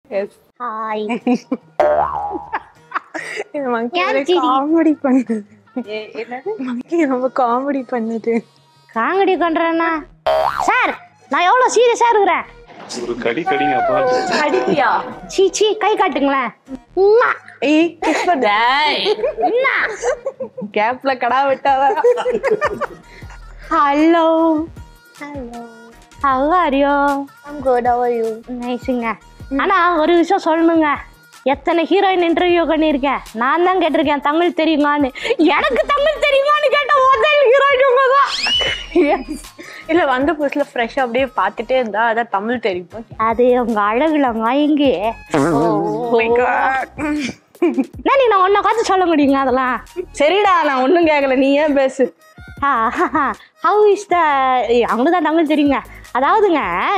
Yes hi இது மங்கி யார் ஒரு சிரி? காமெடி பண்ணுது என்னது மங்கி ரொம்ப காமெடி பண்ணுது காமெடி பண்றேன்னா சார் நான் எவ்வளோ சீரியஸா இருக்கிறேன் ஒரு கடி கடிங்க அப்பா அடிப்பியா சீ சீ கை காட்டுங்களேன் உம்மா. ஏய் கிஸ் பண்ண என்ன கேப்ல கடா விட்டாவ hello hello how are you I'm good how are you நைஸுங்க ஆனா ஒரு விஷயம் சொல்லணுங்க எத்தனை ஹீரோயின் இன்டர்வியூ பண்ணியிருக்கேன் நான் தான் கேட்டிருக்கேன் தமிழ் தெரியுமான்னு எனக்கு தமிழ் தெரியுமான்னு கேட்ட முதல் ஹீரோயின் உங்க தான் இல்ல வந்த புதுசுல ஃப்ரெஷ்ஷா அப்படியே பார்த்துட்டே இருந்தா அதான் தமிழ் தெரியும் அது உங்க அழகுல மயங்கி என்ன நீ நான் ஒன்ன காத்து சொல்ல முடியுங்க அதெல்லாம் சரிடா நான் ஒண்ணும் கேட்கல நீ ஏன் பேசு ஹவு இஸ் த அவங்களுக்கு தான் தமிழ் தெரியுங்க அதாவதுங்க